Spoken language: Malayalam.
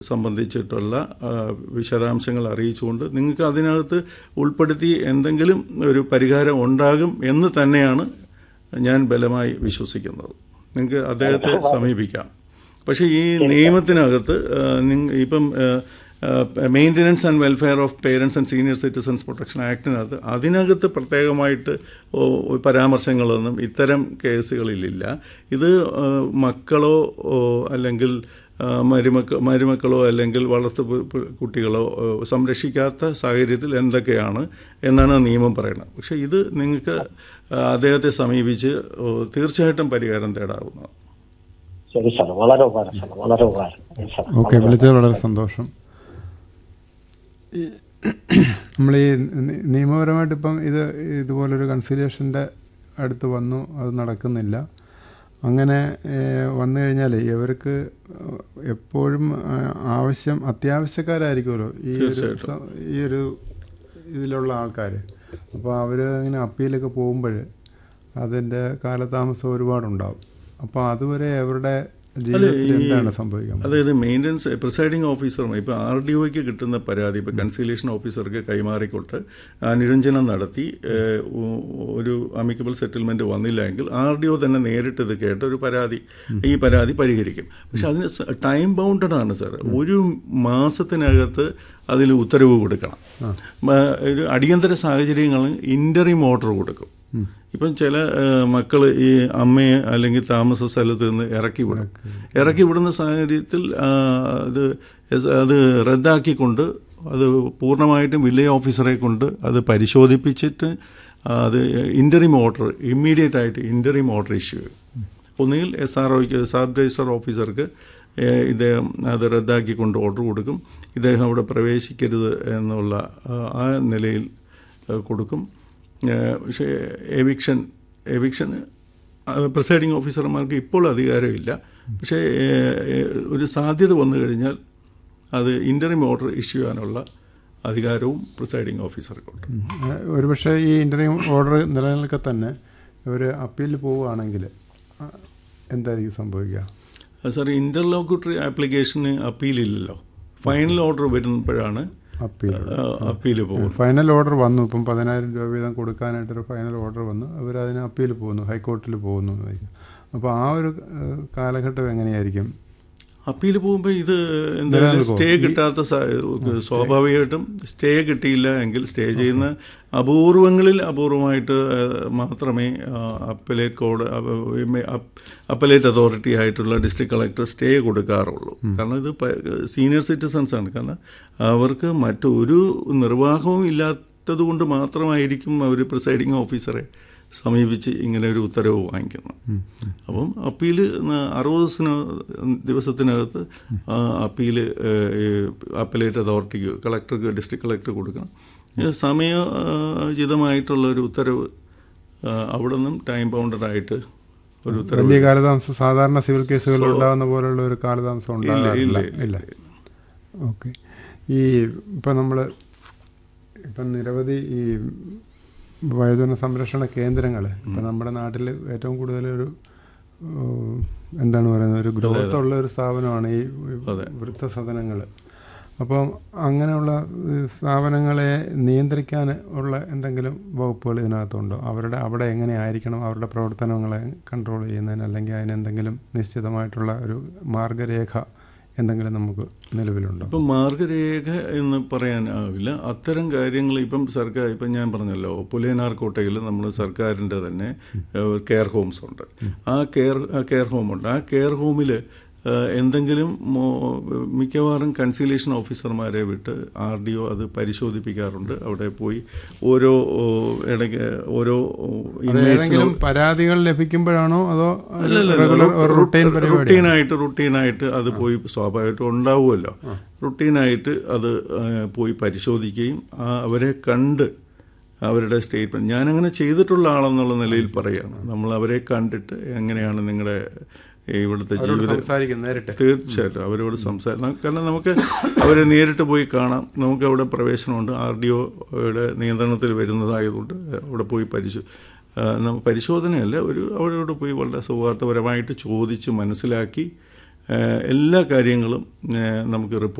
സംബന്ധിച്ചിട്ടുള്ള ആ, വിശദാംശങ്ങൾ അറിയിച്ചുകൊണ്ട് നിങ്ങൾക്ക് അതിനകത്ത് ഉൾപ്പെടുത്തി എന്തെങ്കിലും ഒരു പരിഹാരം ഉണ്ടാകും എന്ന് തന്നെയാണ് ഞാൻ ബലമായി വിശ്വസിക്കുന്നത് നിങ്ങൾക്ക് അദ്ദേഹത്തെ സമീപിക്കാം പക്ഷേ ഈ നിയമത്തിനകത്ത് ആ, നിങ്ങ- ഇപ്പം maintenance and welfare of parents and senior citizens protection ആക്ടിനകത്ത് അതിനകത്ത് പ്രത്യേകമായിട്ട് ഓ, പരാമർശങ്ങളൊന്നും ഇത്തരം കേസുകളിലില്ല ഇത് ആ, മക്കളോ ഓ, അല്ലെങ്കിൽ ആ, മരുമക്ക മരുമക്കളോ അല്ലെങ്കിൽ വളർത്തു പു- പു- കുട്ടികളോ ഓ, സംരക്ഷിക്കാത്ത സാഹചര്യത്തിൽ എന്തൊക്കെയാണ് എന്നാണ് നിയമം പറയുന്നത് പക്ഷേ ഇത് നിങ്ങൾക്ക് ആ, അദ്ദേഹത്തെ സമീപിച്ച് ഓ, തീർച്ചയായിട്ടും പരിഹാരം തേടാവുന്നതാണ് ശരി സാർ വളരെ ഉപകാരം സാർ വളരെ ഉപകാരം സാർ ഓക്കെ വിളിച്ചത് വളരെ സന്തോഷം ഈ നമ്മൾ ഈ നി- നിയമപരമായിട്ട് ഇപ്പം ഇത് ഇതുപോലൊരു കൺസിലിയേഷൻ്റെ അടുത്ത് വന്നു അത് നടക്കുന്നില്ല അങ്ങനെ ഏഹ്, വന്നു കഴിഞ്ഞാൽ ഇവർക്ക് എപ്പോഴും ആ, ആവശ്യം അത്യാവശ്യക്കാരായിരിക്കുമല്ലോ ഈ ഒരു തീർച്ചയായിട്ടും. സ- ഈ ഒരു ഇതിലുള്ള ആൾക്കാർ അപ്പോൾ അവർ ഇങ്ങനെ അപ്പീലൊക്കെ പോകുമ്പോൾ അതിൻ്റെ കാലതാമസം ഒരുപാടുണ്ടാവും അപ്പോൾ അതുവരെ അവരുടെ ജീവിതത്തിൽ ഈ- എന്താണ് സംഭവിക്കാൻ പോകുന്നത്? അതായത് മെയിൻ്റനൻസ് പ്രിസൈഡിംഗ് ഓഫീസർമാർ ഇപ്പോൾ ആർ ഡി ഒക്ക് കിട്ടുന്ന പരാതി ഇപ്പോൾ കൺസീലേഷൻ ഓഫീസർക്ക് കൈമാറിക്കൊണ്ട് അനുരഞ്ജനം നടത്തി ഏഹ്, ഒ- ഒരു അമിക്കബിൾ സെറ്റിൽമെൻറ്റ് വന്നില്ല എങ്കിൽ ആർ ഡി ഒ തന്നെ നേരിട്ട് ഇത് കേട്ട് ഒരു പരാതി ഈ പരാതി പരിഹരിക്കും പക്ഷെ അതിന് ടൈം ബൗണ്ടഡ് ആണ് സാർ ഒരു മാസത്തിനകത്ത് അതിൽ ഉത്തരവ് കൊടുക്കണം മ- ഒരു അടിയന്തര സാഹചര്യങ്ങളിൽ ഇൻ്ററിം ഓർഡർ കൊടുക്കും ഇപ്പം ചില മക്കൾ ഈ അമ്മയെ അല്ലെങ്കിൽ താമസ സ്ഥലത്ത് നിന്ന് ഇറക്കി വിടും ഇറക്കി വിടുന്ന സാഹചര്യത്തിൽ ആ, അത് എസ്- അത് റദ്ദാക്കിക്കൊണ്ട് അത് പൂർണ്ണമായിട്ടും വില്ലേജ് ഓഫീസറെ കൊണ്ട് അത് പരിശോധിപ്പിച്ചിട്ട് അത് ഇൻ്ററിം ഓർഡർ ഇമ്മീഡിയറ്റ് ആയിട്ട് ഇൻ്ററിം ഓർഡർ ഇഷ്യൂ ചെയ്യും ഒന്നുകിൽ എസ് ആർ ഒക്ക് സബ് രജിസ്റ്റർ ഓഫീസർക്ക് ഏഹ്, ഇദ്ദേഹം അത് റദ്ദാക്കിക്കൊണ്ട് ഓർഡർ കൊടുക്കും ഇദ്ദേഹം അവിടെ പ്രവേശിക്കരുത് എന്നുള്ള ആ, ആ നിലയിൽ ഏഹ്, കൊടുക്കും ഏഹ്, പക്ഷേ എവിക്ഷൻ എവിക്ഷന് പ്രിസൈഡിംഗ് ഓഫീസർമാർക്ക് ഇപ്പോൾ അധികാരമില്ല പക്ഷേ ഏഹ്, ഏഹ്, ഒരു സാധ്യത വന്നു കഴിഞ്ഞാൽ അത് ഇൻ്ററിം ഓർഡർ ഇഷ്യൂ ചെയ്യാനുള്ള അധികാരവും പ്രിസൈഡിംഗ് ഓഫീസർക്കുണ്ട് ഏഹ് ഒരുപക്ഷെ ഈ ഇൻ്റർവ്യൂ ഓർഡർ നിലനിൽക്കെ തന്നെ ഒരു അപ്പീൽ പോവുകയാണെങ്കിൽ ആ, എന്തായിരിക്കും സംഭവിക്കുക അത് സാർ ഇൻ്റർലോക്യൂട്ടറി ആപ്ലിക്കേഷന് അപ്പീലില്ലല്ലോ ഫൈനൽ ഓർഡർ വരുമ്പോഴാണ് അപ്പീൽ അപ്പീൽ പോകുന്നത് ഫൈനൽ ഓർഡർ വന്നു ഇപ്പം പതിനായിരം രൂപ വീതം കൊടുക്കാനായിട്ടൊരു ഫൈനൽ ഓർഡർ വന്നു അവർ അതിന് അപ്പീൽ പോകുന്നു ഹൈക്കോർട്ടിൽ പോകുന്നു എന്നായിരിക്കും അപ്പോൾ ആ ഒരു ഏഹ്, കാലഘട്ടം എങ്ങനെയായിരിക്കും അപ്പീൽ പോകുമ്പോൾ ഇത് എന്തായാലും നിലനിൽക്കുമോ? സ്റ്റേ കിട്ടാത്ത സ- സ്വാഭാവികമായിട്ടും സ്റ്റേ കിട്ടിയില്ല എങ്കിൽ സ്റ്റേ ചെയ്യുന്ന അപൂർവങ്ങളിൽ അപൂർവമായിട്ട് ഏഹ്, മാത്രമേ അപ്പലേറ്റ് കോഡ് അപ്പലേറ്റ് അതോറിറ്റി ആയിട്ടുള്ള ഡിസ്ട്രിക്ട് കളക്ടർ സ്റ്റേ കൊടുക്കാറുള്ളൂ കാരണം ഇത് സീനിയർ സിറ്റിസൺസ് ആണ് കാരണം അവർക്ക് മറ്റൊരു നിർവാഹവും ഇല്ലാത്തത് കൊണ്ട് മാത്രമായിരിക്കും അവർ പ്രിസൈഡിങ് ഓഫീസറെ സമീപിച്ച് ഇങ്ങനെ ഒരു ഉത്തരവ് വാങ്ങിക്കുന്നത് അപ്പം അപ്പീല് ന- അറുപത് ദിവസത്തിന് ദിവസത്തിനകത്ത് ആ അപ്പീല് അപ്പലേറ്റ് അതോറിറ്റിക്ക് കളക്ടർക്ക് ഡിസ്ട്രിക്ട് കളക്ടർ കൊടുക്കണം ഇത് സമയോചിതമായിട്ടുള്ള ഒരു ഉത്തരവ് ആ, അവിടെ നിന്നും ടൈം ബൗണ്ടഡ് ആയിട്ട് ഒരു ഉത്തരവ് വലിയ കാലതാമസം സാധാരണ സിവിൽ കേസുകളിൽ ഉണ്ടാകുന്ന പോലുള്ള ഒരു കാലതാമസം ഇല്ല ഇല്ല ഉണ്ടാകാറില്ല ഇല്ല ഇല്ല ഓക്കെ ഈ ഇപ്പം നമ്മൾ ഇപ്പം നിരവധി ഈ വയോജന സംരക്ഷണ കേന്ദ്രങ്ങൾ ഇപ്പം നമ്മുടെ നാട്ടിൽ ഏറ്റവും കൂടുതൽ ഒരു ഏഹ്, എന്താണ് പറയുന്നത് ഒരു ഗ്രോത്ത് ഉള്ള ഒരു സ്ഥാപനമാണ് ഈ അതെ. വൃദ്ധസദനങ്ങൾ അപ്പം അങ്ങനെയുള്ള ഏഹ്, സ്ഥാപനങ്ങളെ നിയന്ത്രിക്കാൻ ഉള്ള എന്തെങ്കിലും വകുപ്പുകൾ ഇതിനകത്തുണ്ടോ അവരുടെ അവിടെ എങ്ങനെ ആയിരിക്കണം അവരുടെ പ്രവർത്തനങ്ങളെ കൺട്രോൾ ചെയ്യുന്നതിന് അല്ലെങ്കിൽ അതിനെന്തെങ്കിലും നിശ്ചിതമായിട്ടുള്ള ഒരു മാർഗരേഖ എന്തെങ്കിലും നമുക്ക് നിലവിലുണ്ടോ ഇപ്പം മാർഗരേഖ എന്ന് പറയാനാവില്ല അത്തരം കാര്യങ്ങൾ ഇപ്പം സർക്കാർ ഇപ്പം ഞാൻ പറഞ്ഞല്ലോ പുലിയനാർ കോട്ടയിൽ നമ്മൾ സർക്കാരിൻ്റെ തന്നെ ഏഹ്, കെയർ ഹോംസ് ഉണ്ട് ആ കെയർ ആ കെയർ ഹോമുണ്ട് ആ കെയർ ഹോമിൽ ഏഹ്, എന്തെങ്കിലും മോ- മിക്കവാറും കൺസീലേഷൻ ഓഫീസർമാരെ വിട്ട് ആർ ഡി ഒ അത് പരിശോധിപ്പിക്കാറുണ്ട് അവിടെ പോയി ഓരോ ഓ, ഇടയ്ക്ക് ഓരോ അത് ഏതെങ്കിലും പരാതികൾ ലഭിക്കുമ്പോഴാണോ അതോ റെഗുലർ ഒരു റുട്ടീൻ പരിപാടി റുട്ടീനായിട്ട് റുട്ടീനായിട്ട് അത് പോയി സ്വാഭാവികമായിട്ടും ഉണ്ടാവുമല്ലോ റുട്ടീനായിട്ട് അത് ആ, പോയി പരിശോധിക്കുകയും ആ, അവരെ കണ്ട് അവരുടെ സ്റ്റേറ്റ്മെന്റ് ഞാനങ്ങനെ ചെയ്തിട്ടുള്ള ആളെന്നുള്ള നിലയിൽ പറയുകയാണ് നമ്മൾ അവരെ കണ്ടിട്ട് എങ്ങനെയാണ് നിങ്ങളുടെ ഇവിടുത്തെ ജീവിതം സംസാരിക്കും നേരിട്ട് തീർച്ചയായിട്ടും അവരോട് സംസാരിക്കണം കാരണം നമുക്ക് അവരെ നേരിട്ട് പോയി കാണാം നമുക്ക് അവിടെ പ്രവേശനമുണ്ട് ആർ ഡി ഒയുടെ നിയന്ത്രണത്തിൽ വരുന്നതായതുകൊണ്ട് അവിടെ പോയി പരിശോ ആ, നമ്മ- പരിശോധനയല്ല ഒരു അവരോട് പോയി വളരെ സൗഹാർദ്ദപരമായിട്ട് ചോദിച്ച് മനസ്സിലാക്കി ഏഹ് എല്ലാ കാര്യങ്ങളും ഏഹ് നമുക്ക് റിപ്പോർട്ട്